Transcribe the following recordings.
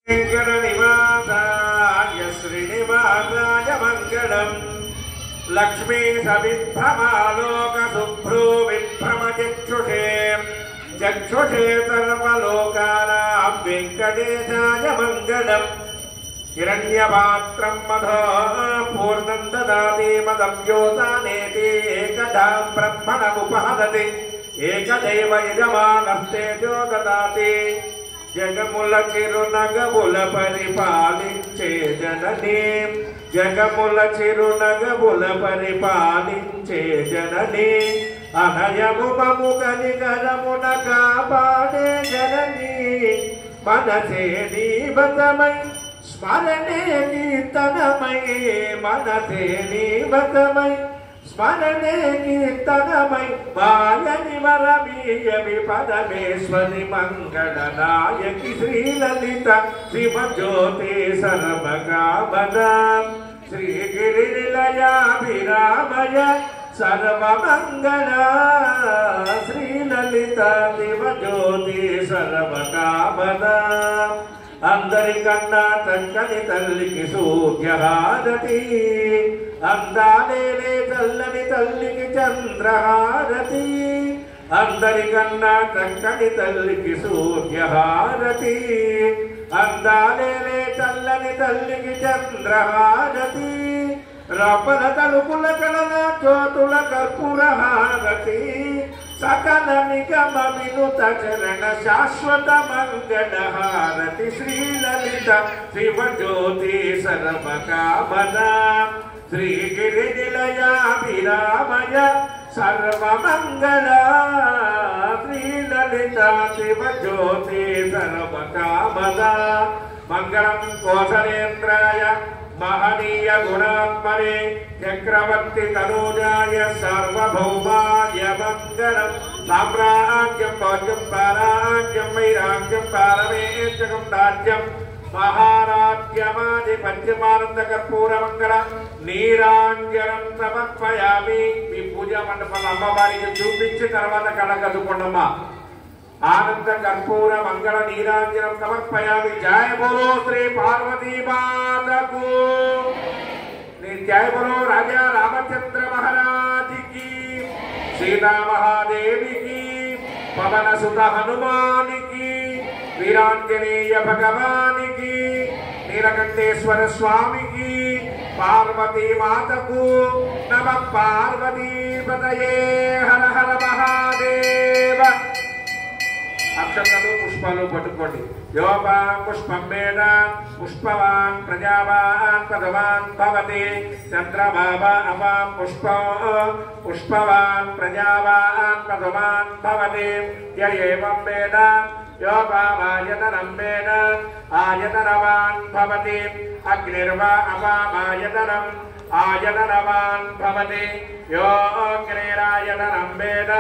వెంకటనివాసాయ శ్రీనివాసాయ మంగళం లక్ష్మీ సవిభ్రమాలోక శుభ్రో విభ్రమ చక్షుషే చక్షుషే సర్వలోకానాం వెంకటేశాయ మంగళం హిరణ్యపాత్రం మధో పూర్ణం దదాతి మదవ్యోతానేతి ఏకదా బ్రహ్మణముపహదతి ఏకదేవ యజమానస్తేజో దదాతి జగముల చిరునగముల పరిపాలించే జననీ జగముల చిరునగముల పరిపాలించే జననీ అనయము మము కనిగరమున కాపాడే జననీ మనసే నీవతమై స్మరణే కీర్తనమై మనసే నీవతమై స్మరణే కీర్తనమై మాయని వరమీయమి పరమేశ్వరి మంగళనాయకి శ్రీలలిత శివజ్యోతి సర్వకామన శ్రీగిరి నిలయాభిరామయ సర్వమంగళ శ్రీలలిత శివజ్యోతి సర్వకామన అందరికన్నా చక్కని తల్లికి సూర్యహారతి అందాలేలే చల్లని తల్లికి చంద్రహారతి అందరికన్నా చక్కని తల్లికి సూర్యహారతి అందాలేలే చల్లని తల్లికి చంద్రహారతి రపల తలుపుల కలన జ్యోతుల కర్పూర హారతి సకల నిగమ వినుత చరణ శాశ్వత మంగళ హారతి శ్రీలలిత శివజ్యోతి సర్వకామన శ్రీగిరి నిలయాభిరామయ సర్వమంగళ శ్రీలలిత శివజ్యోతి సర్వకామన మంగళం కోసలేంద్రాయ మహనీయ గుణాత్మనే చక్రవర్తి తనూజాయ సార్వభౌమాయ మంగళం సామ్రాజ్యం భోజ్యం పారాజ్యం వైరాగ్యం పారమేశకం రాజ్యం మహారాజ్యమాది పంచమానంద కర్పూర మంగళ నీరాంజనం సమర్పయామి మీ పూజా మండపం అమ్మవారికి చూపించి తర్వాత కళ్ళకద్దుకోండమ్మా ఆనంద కర్పూర మంగళ నీరాంజనం సమర్పయామి జయ బోలో శ్రీ పార్వతీ మాతకు నీ జయ బోలో రాజా రామచంద్ర మహారాజుకి సీతా మహాదేవికి పవన సుత హనుమానికి వీరాంజనేయ భగవానికి నీలకంఠేశ్వర స్వామికి పార్వతీ మాతకు నమ పార్వతీ పతయే హర హర మహాదేవ అక్షతలు పుష్పాలు పట్టుకోండి యోపా పుష్పం వేద పుష్పవాన్ ప్రజావాన్ పదవాన్ భవతి చంద్రబాబ అవాం పుష్ప పుష్పవాన్ ప్రజావాన్ పదవాన్ భవతి య ఏవం వేద యోపామాయతనం వేద ఆయతనవాన్ భవతి అగ్నిర్వా అపామాయతనం ఆయతనవాన్ భవతి यो अग्नेरायतनं वेद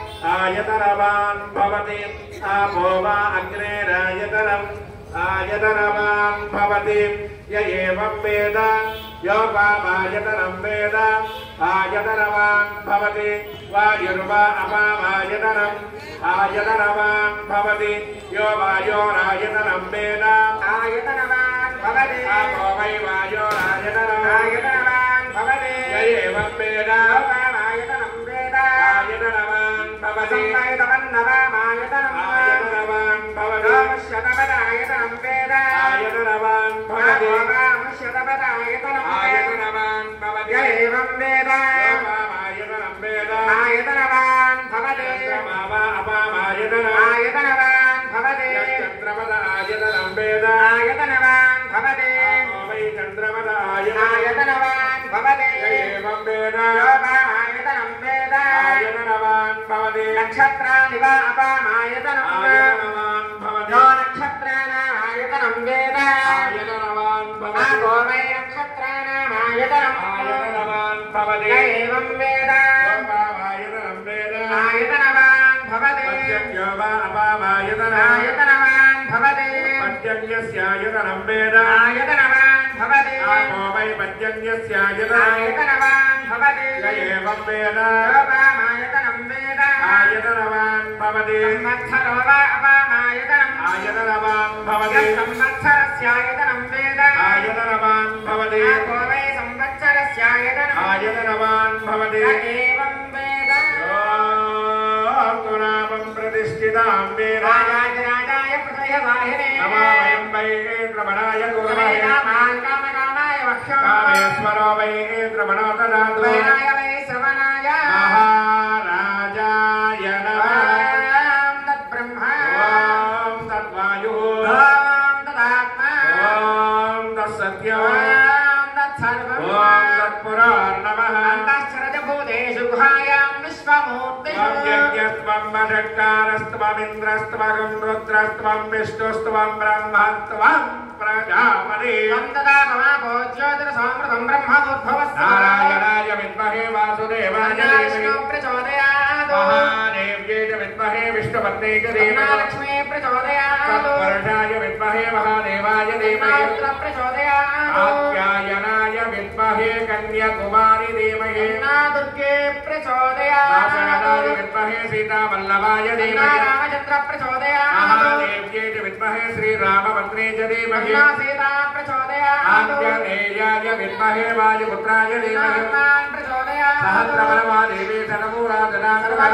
आयतनवान् भवति आपो वा अग्नेरायतनम् आयतनवान् भवति य एवं वेद योपामायतनं वेद आयतनवान् भवति वायुर्वा अपामायतनम् आयतनवान् भवति यो वायोरायतनं वेद आयतनवान् भवति आपो वै वायोरायतनम् आयतनवान् भवति य एवं वेद आयतनं वेद आयतनवान् भवति आयतनवान् भवति శతపదాయతనం వేద आयतनवान् भवति శతపదాయతనం आयतनवान् भवति ఏవం వేద योपामायतनं वेद ఆయతనవాన్ భవతే चन्द्रमावा अपामायतनम् ఆయతనవాన్ భవతే चन्द्रमद आयतनं वेद ఆయతనవాన్ భవతే आपो वै चन्द्रमद आयतनम् ఆయతనవాన్ భవతే य एवं वेद యోగాయతనం వేద आयतनवान् भवति నక్షత్రాని వా అపామాయతనం आयतनवान् भवति యో నక్షత్రానాయతనం వేద आयतनवान् भवति ఆగో వై నక్షత్రానామాయతనం आयतनवान् भवति ఏవం వేద योपामायतनं वेद ఆయతనవాన్ భవతే पत्यज्यो वा अपामायतनम् ఆయతనవాన్ భవతే पत्यज्ञस्यायतनं वेद ఆయతనవాన్ భవతే आपो वै पत्यज्ञस्यायतनम् ఆయతనవాన్ భవతే य एवं वेद యోగామాయతనం వేద आयतनवान् भवति సంవత్సరో వా అపామాయతనం आयतनवान् भवति సంవత్సరస్య भवति को वै संवत्सरस्यायतनम् आयतनवान् भवति स एवं वेद यो नामं प्रतिष्ठितां वेद राजाधिराजाय प्रदयवाहिने नमो वयं वै रमणाय कुर्महे कामान् कामकामाय वक्ष्यो कामेश्वरो वै रमणो ददातु वैराय वै श्रवणाय महाराजाय नमः ॐ तत्ब्रह्मा ॐ तद्वायुः ॐ तदात्मा ॐ तत्सत्यम् ॐ तत्सर्वम् ॐ तत्पुरार्णवः अन्तश्चरजभूतेषु गुहायां विश्वमूर्तिषु त्वं यज्ञस्त्वं वषट्कारस्त्वमिन्द्रस्त्वगं रुद्रस्त्वं विष्णुस्त्वं ब्रह्मस्त्वं प्रजापति त्वं तदा भवापो ज्योतिरसमृतं ब्रह्मोद्भवस्य नारायणाय विद्महे वासुदेवाय विष्णु धीमहि प्रचोदयात् महादेव्यै च विद्महे विष्णुपत्न्यै च धीमहि लक्ष्मी प्रचोदयात् तत्पुरुषाय विद्महे महादेवाय धीमहि रुद्र प्रचोदयात् कात्यायनाय विद्महे कन्याकुमारी धीमहि दुर्गे नाशकनाय प्रचोदयात् विद्महे सीतावल्लभाय धीमहि रामचन्द्र प्रचोदयात् महादेव्यै च विद्महे श्रीरामपत्न्यै च धीमहि सीता प्रचोदयात् आञ्जनेयाय विद्महे वायुपुत्राय धीमहि हनुमान् प्रचोदयात् सहस्रबलवादेवी सनमूराधनाकरः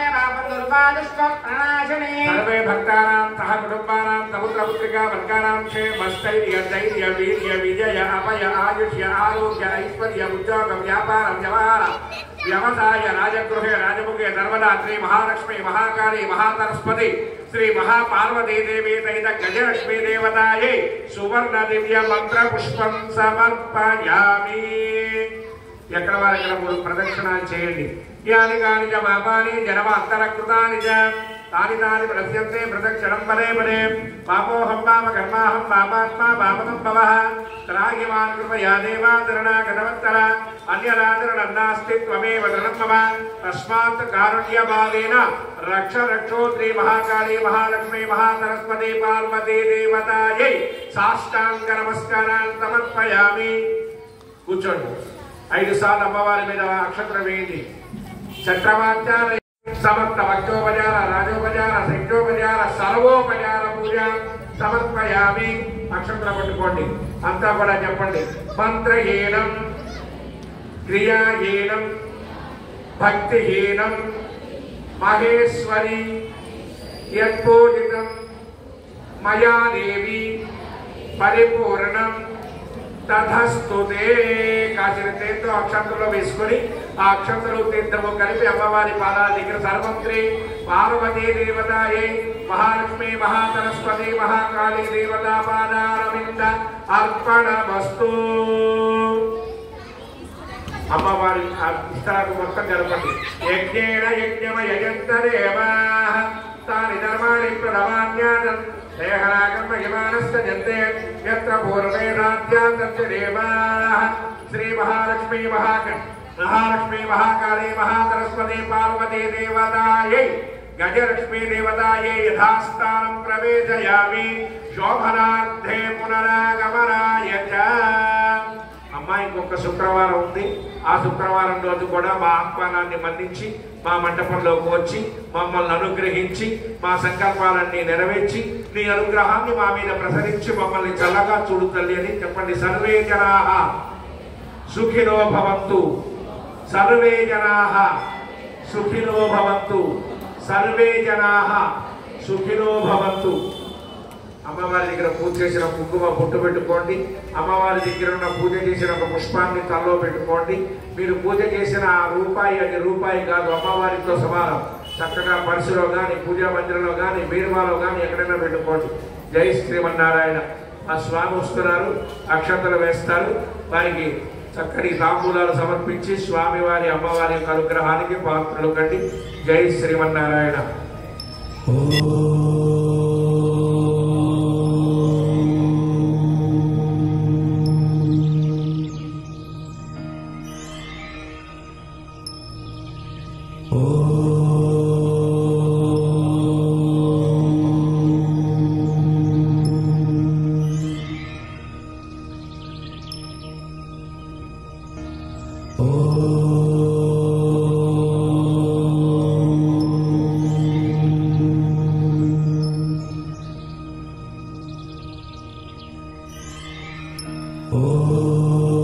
सर्वे भक्तानां सह कुटुम्बानां समुद्रपुत्रिका वर्गाणां क्षेमस्थैर्य धैर्य वीर्य विजय अभय आयुष्य आरोग्य ऐश्वर्य उद्योग व्यापार व्यवहार व्यवसाय राजगृहे राजमुखे सर्वदा श्री महालक्ष्मी महाकाली महासरस्वती శ్రీ మహాపార్వతీ దేవి సహిత గజలక్ష్మీ దేవతాయే సువర్ణ దివ్య మంత్ర పుష్పం సమర్పయామి ఎక్కడ వారు ఎక్కడ మూడు ప్రదక్షిణాలు చేయండి యాని కాని చ పాపాని జనమ అంతరకృతాని చ తాని తాని ప్రశ్యంతే ప్రదక్షిణం పదే పదే పాపోహం పాప కర్మాహం పాపాత్మా పాపకం భవ త్రాగిమాన్ కృపయా దేవాదరణాగతవత్తర అన్యరాదరణన్నాస్తి త్వమేవ దృఢం మమ తస్మాత్ కారుణ్యభావేన రక్ష రక్షోత్రి మహాకాళీ మహాలక్ష్మీ మహాసరస్వతి పార్వతీ దేవతాయై సాష్టాంగ నమస్కారాలు సమర్పయామి కూర్చోండి ఐదు సార్లు అమ్మవారి మీద అక్షత్రం వేయండి చక్రవాచార సమర్థ భక్తోపచార రాజోపచార శక్తోపచార సర్వోపచార పూజ సమర్పయామి అక్షత్రం పట్టుకోండి అంతా కూడా చెప్పండి మంత్రహీనం క్రియాహీనం భక్తిహీనం మహేశ్వరి యత్పూజితం మయా దేవి పరిపూర్ణం తథస్తుతే కాసిన తేతో అక్షంతలో వేసుకొని ఆ అక్షంతలు తీర్థము కలిపి అమ్మవారి పాదాల దగ్గర సర్వత్రి పార్వతీ దేవతాయే మహాలక్ష్మి మహాసరస్వతి మహాకాళీ దేవతా పాదారవింద అర్పణ వస్తు అమ్మవారి ఆ ఇష్టాలకు మొత్తం జరపండి యజ్ఞేన యజ్ఞమ యజంతరేవా తాని ధర్మాణి ప్రణవాన్యానం దేహరాగం యమానస్త జంతే యత్ర పూర్వేదాద్యాంతస్య దేవాః శ్రీ మహాలక్ష్మీ మహాక మహాలక్ష్మీ మహాకాళీ మహాసరస్వతి పార్వతీ దేవతాయై గజలక్ష్మీ దేవతాయై యథాస్థానం ప్రవేశయామి శోభనార్థే పునరాగమనాయ చ అమ్మాయి ఇంకొక శుక్రవారం ఉంది ఆ శుక్రవారం రోజు కూడా మా ఆహ్వానాన్ని మన్నించి మా మంటపంలోకి వచ్చి మమ్మల్ని అనుగ్రహించి మా సంకల్పాలన్నీ నెరవేర్చి నీ అనుగ్రహాన్ని మా మీద ప్రసరించి మమ్మల్ని చల్లగా చూడు తల్లి అని చెప్పండి సర్వే జనాహ సుఖినో భవంతు సర్వే జనాహ సుఖినో భవంతు సర్వే జనాహ సుఖినో భవంతు అమ్మవారి దగ్గర పూజ చేసిన కుంకుమ బొట్టు పెట్టుకోండి అమ్మవారి దగ్గర ఉన్న పూజ చేసిన ఒక పుష్పాన్ని తల్లో పెట్టుకోండి మీరు పూజ చేసిన ఆ రూపాయి అది రూపాయి కాదు అమ్మవారితో సమానం చక్కగా పర్సులో కానీ పూజా మందిరంలో కానీ బీరువాలో కానీ ఎక్కడైనా పెట్టుకోండి జై శ్రీమన్నారాయణ ఆ స్వామి వస్తున్నారు అక్షతలు వేస్తారు వారికి చక్కటి తాంబూలాలు సమర్పించి స్వామివారి అమ్మవారి యొక్క అనుగ్రహానికి పాత్రలు కండి జై శ్రీమన్నారాయణ Oh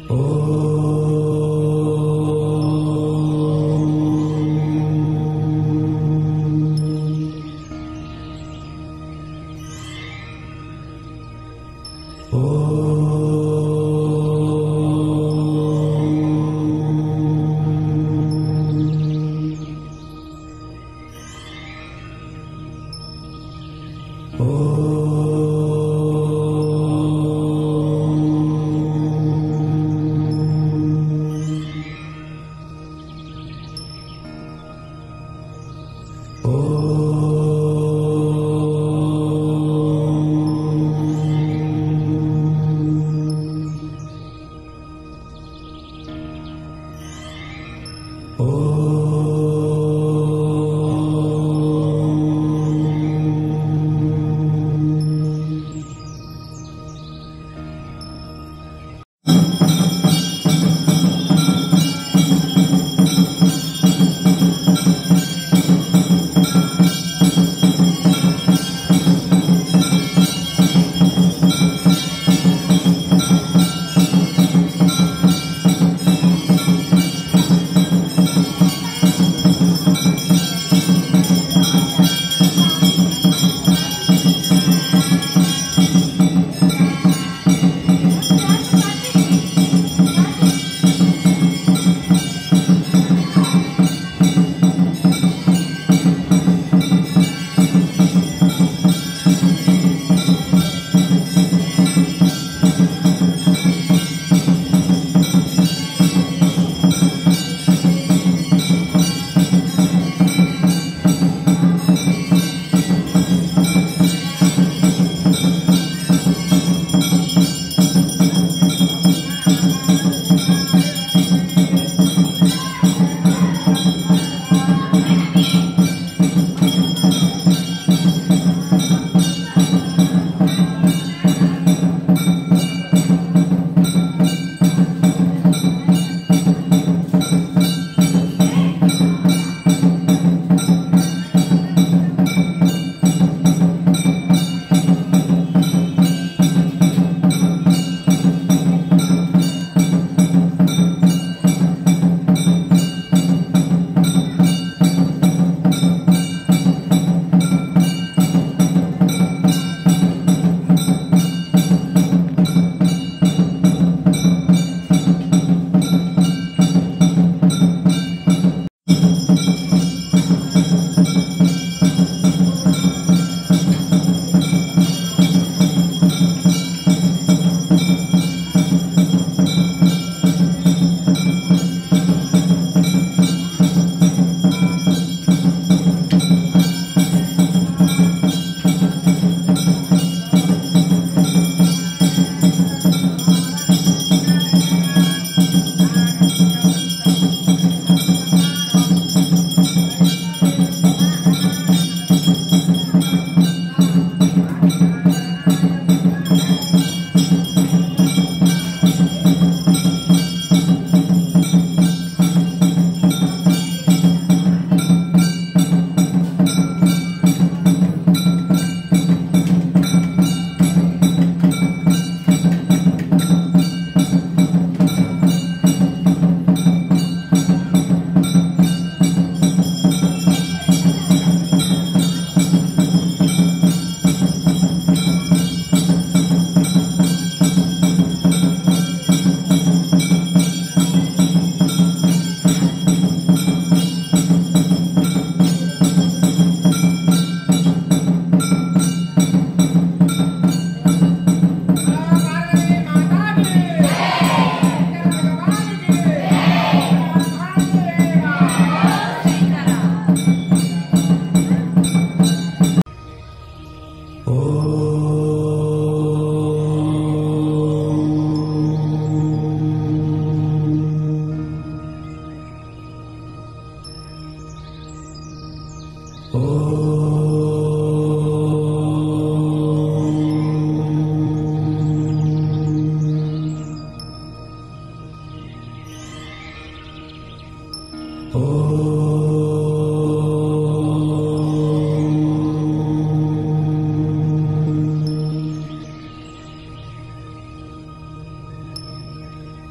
ఓ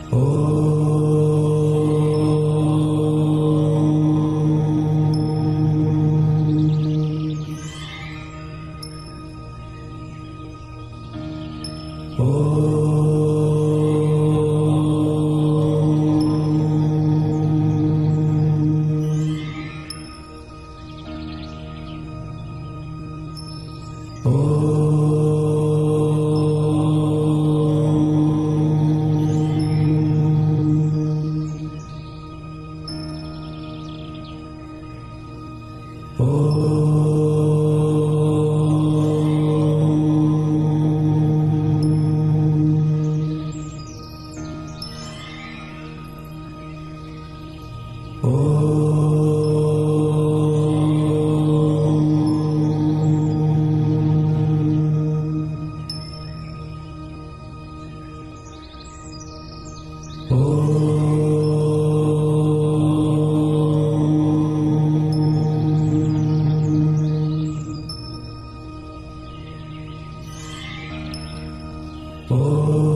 ఓ